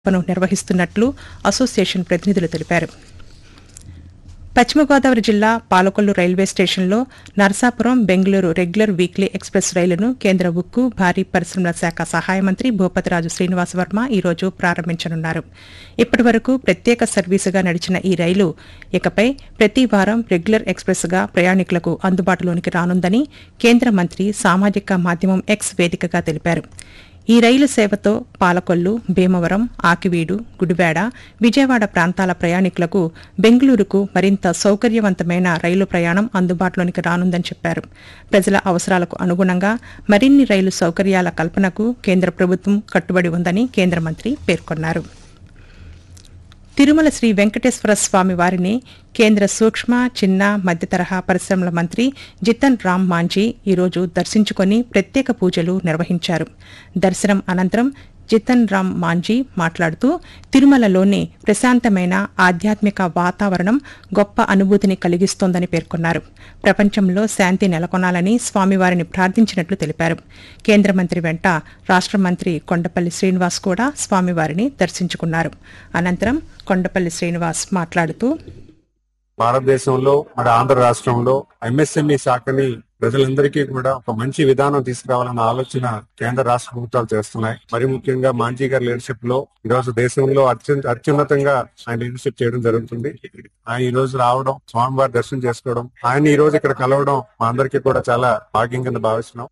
పను నిర్వహిస్తున్నట్లు అసోసియేషన్ ప్రతినిధులు తెలిపారు పశ్చిమ గోదావరి జిల్లా పాలకొల్లు రైల్వే స్టేషన్లో Narasapuram Bengaluru regular weekly express రైలును కేంద్ర ఉక్కు భారీ పరిశ్రమల శాఖ సహాయ మంత్రి భూపతిరాజు శ్రీనివాస వర్మ ఈ రోజు ప్రారంభించనున్నారు ఇప్పటి వరకు ప్రత్యేక సర్వీసుగా నడిచిన ఈ రైలు ఇకపై ప్రతి వారం రెగ్యులర్ ఎక్స్ప్రెస్గా ప్రయాణికులకు అందుబాటులోనికి రానుందని కేంద్ర మంత్రి సామాజిక మాధ్యమం ఎక్స్ వేదికగా తెలిపారు ఈ రైలు సేవతో పాలకొల్లు భీమవరం ఆకివీడు గుడివాడ విజయవాడ ప్రాంతాల ప్రయాణికులకు బెంగళూరుకు మరింత సౌకర్యవంతమైన రైలు ప్రయాణం అందుబాటులోనికి రానుందని చెప్పారు ప్రజల అవసరాలకు అనుగుణంగా మరిన్ని రైలు సౌకర్యాల కల్పనకు కేంద్ర ప్రభుత్వం కట్టుబడి ఉందని కేంద్ర మంత్రి పేర్కొన్నారు తిరుమల శ్రీ వెంకటేశ్వర స్వామి వారిని కేంద్ర సూక్ష్మ చిన్న మధ్య తరహా పరిశ్రమల మంత్రి జితన్ రామ్ మాంఝీ ఈరోజు దర్శించుకొని ప్రత్యేక పూజలు నిర్వహించారు దర్శనం అనంతరం జితన్ రామ్ మాంఝీ మాట్లాడుతూ తిరుమలలోని ప్రశాంతమైన ఆధ్యాత్మిక వాతావరణం గొప్ప అనుభూతిని కలిగిస్తోందని పేర్కొన్నారు ప్రపంచంలో శాంతి నెలకొనాలని స్వామివారిని ప్రార్థించినట్లు తెలిపారు కేంద్ర మంత్రి వెంట రాష్ట్ర మంత్రి కొండపల్లి శ్రీనివాస్ కూడా స్వామివారిని దర్శించుకున్నారు అనంతరం కొండపల్లి శ్రీనివాస్ మాట్లాడుతూ భారతదేశంలో మన ఆంధ్ర రాష్ట్రంలో ఎంఎస్ఎంఈ శాఖని ప్రజలందరికీ కూడా ఒక మంచి విధానం తీసుకురావాలన్న ఆలోచన కేంద్ర రాష్ట్ర ప్రభుత్వాలు చేస్తున్నాయి మరి ముఖ్యంగా మాంజీ గారి లీడర్షిప్ లో ఈ రోజు దేశంలో అత్యున్న అత్యున్నతంగా ఆయన లీడర్షిప్ చేయడం జరుగుతుంది ఆయన ఈ రోజు రావడం స్వామివారి దర్శనం చేసుకోవడం ఆయన ఈ రోజు ఇక్కడ కలవడం మా అందరికీ కూడా చాలా భాగ్యం కింద భావిస్తున్నాం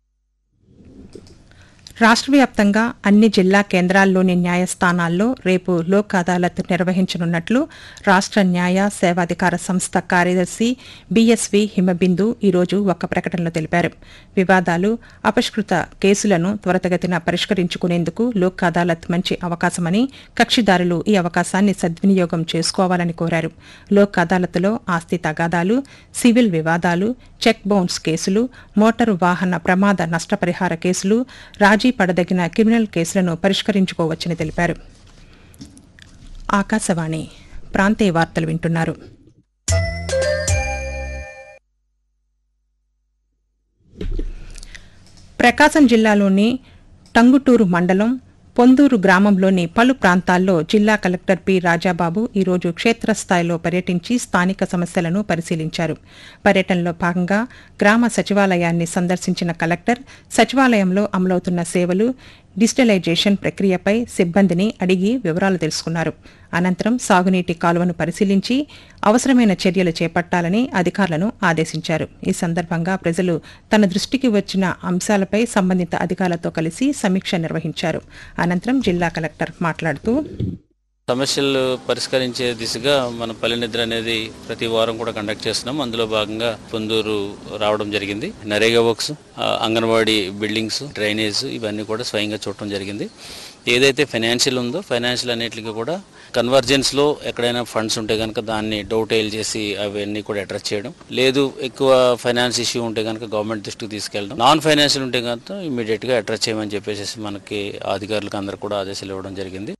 రాష్ట్ర వ్యాప్తంగా అన్ని జిల్లా కేంద్రాల్లోని న్యాయస్థానాల్లో రేపు లోక్ అదాలత్ నిర్వహించనున్నట్లు రాష్ట్ర న్యాయ సేవాధికార సంస్థ కార్యదర్శి బీఎస్వీ హిమబిందు ఈరోజు ఒక ప్రకటనలో తెలిపారు వివాదాలు అపష్కృత కేసులను త్వరితగతిన పరిష్కరించుకునేందుకు లోక్ అదాలత్ మంచి అవకాశమని కక్షిదారులు ఈ అవకాశాన్ని సద్వినియోగం చేసుకోవాలని కోరారు లోక్ అదాలత్లో ఆస్తి తగాదాలు సివిల్ వివాదాలు చెక్ బౌన్స్ కేసులు మోటారు వాహన ప్రమాద నష్టపరిహార కేసులు రాజీ పడదగిన క్రిమినల్ కేసులను పరిష్కరించుకోవచ్చని తెలిపారు ఆకాశవాణి ప్రాంతీయ వార్తలు వింటున్నారు ప్రకాశం జిల్లాలోని టంగుటూరు మండలం పొందూరు గ్రామంలోని పలు ప్రాంతాల్లో జిల్లా కలెక్టర్ పి రాజాబాబు ఈరోజు క్షేత్రస్థాయిలో పర్యటించి స్థానిక సమస్యలను పరిశీలించారు పర్యటనలో భాగంగా గ్రామ సచివాలయాన్ని సందర్శించిన కలెక్టర్ సచివాలయంలో అమలవుతున్న సేవలు డిజిటలైజేషన్ ప్రక్రియపై సిబ్బందిని అడిగి వివరాలు తెలుసుకున్నారు అనంతరం సాగునీటి కాలువను పరిశీలించి అవసరమైన చర్యలు చేపట్టాలని అధికారులను ఆదేశించారు ఈ సందర్భంగా ప్రజలు తన దృష్టికి వచ్చిన అంశాలపై సంబంధిత అధికారులతో కలిసి సమీక్ష నిర్వహించారు అనంతరం జిల్లా కలెక్టర్ మాట్లాడుతూ సమస్యలు పరిష్కరించే దిశగా మన పల్లె నిద్ర అనేది ప్రతి వారం కూడా కండక్ట్ చేస్తున్నాం అందులో భాగంగా పొందూరు రావడం జరిగింది నరేగా వర్క్స్ ఆ, అంగన్వాడీ బిల్డింగ్స్ డ్రైనేజ్ ఇవన్నీ కూడా స్వయంగా చూడటం జరిగింది ఏదైతే ఫైనాన్షియల్ ఉందో ఫైనాన్షియల్ అన్నిటికీ కూడా కన్వర్జెన్స్ లో ఎక్కడైనా ఫండ్స్ ఉంటే కనుక దాన్ని డౌటైల్ చేసి అవన్నీ కూడా అడ్రస్ చేయడం లేదు ఎక్కువ ఫైనాన్స్ ఇష్యూ ఉంటే కనుక గవర్నమెంట్ దృష్టికి తీసుకెళ్ళడం నాన్ ఫైనాన్షియల్ ఉంటే కనుక ఇమీడియట్ గా అడ్రస్ చేయమని చెప్పేసి మనకి అధికారులకు అందరు కూడా ఆదేశాలు ఇవ్వడం జరిగింది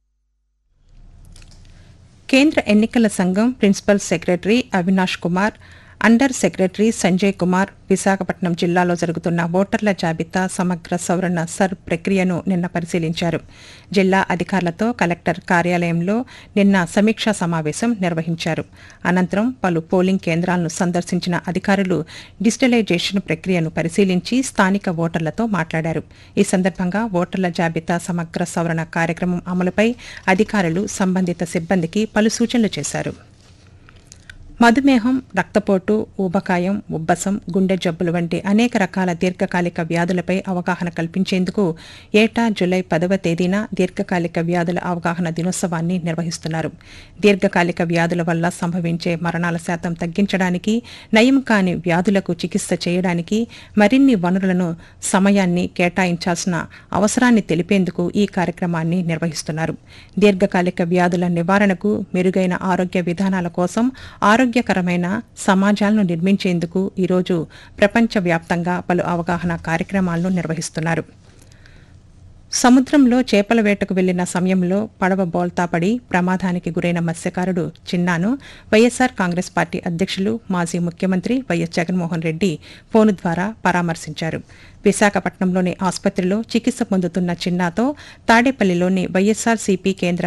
కేంద్ర ఎన్నికల సంఘం principal secretary Avinash Kumar under secretary Sanjay Kumar Visakhapatnam జిల్లాలో జరుగుతున్న ఓటర్ల జాబితా సమగ్ర సవరణ సర్ ప్రక్రియను నిన్న పరిశీలించారు జిల్లా అధికారులతో కలెక్టర్ కార్యాలయంలో నిన్న సమీక్షా సమావేశం నిర్వహించారు అనంతరం పలు పోలింగ్ కేంద్రాలను సందర్శించిన అధికారులు డిజిటలైజేషన్ ప్రక్రియను పరిశీలించి స్థానిక ఓటర్లతో మాట్లాడారు ఈ సందర్భంగా ఓటర్ల జాబితా సమగ్ర సవరణ కార్యక్రమం అమలుపై అధికారులు సంబంధిత సిబ్బందికి పలు సూచనలు చేశారు మధుమేహం రక్తపోటు ఊబకాయం ఉబ్బసం గుండె జబ్బులు వంటి అనేక రకాల దీర్ఘకాలిక వ్యాధులపై అవగాహన కల్పించేందుకు ఏటా జులై పదవ తేదీన దీర్ఘకాలిక వ్యాధుల అవగాహన దినోత్సవాన్ని నిర్వహిస్తున్నారు దీర్ఘకాలిక వ్యాధుల వల్ల సంభవించే మరణాల శాతం తగ్గించడానికి నయం కాని వ్యాధులకు చికిత్స చేయడానికి మరిన్ని వనరులను సమయాన్ని కేటాయించాల్సిన అవసరాన్ని తెలిపేందుకు ఈ కార్యక్రమాన్ని నిర్వహిస్తున్నారు దీర్ఘకాలిక వ్యాధుల నివారణకు మెరుగైన ఆరోగ్య విధానాల కోసం ఆరోగ్యకరమైన సమాజాలను నిర్మించేందుకు ఈరోజు ప్రపంచవ్యాప్తంగా పలు అవగాహన కార్యక్రమాలను నిర్వహిస్తున్నారు సముద్రంలో చేపల వేటకు వెళ్లిన సమయంలో పడవ బోల్తాపడి ప్రమాదానికి గురైన మత్స్యకారుడు చిన్నాను వైఎస్సార్ కాంగ్రెస్ పార్టీ అధ్యక్షులు మాజీ ముఖ్యమంత్రి వైఎస్ జగన్మోహన్ రెడ్డి ఫోను ద్వారా పరామర్శించారు విశాఖపట్నంలోని ఆసుపత్రిలో చికిత్స పొందుతున్న చిన్నాతో తాడేపల్లిలోని వైఎస్సార్ సిపి కేంద్ర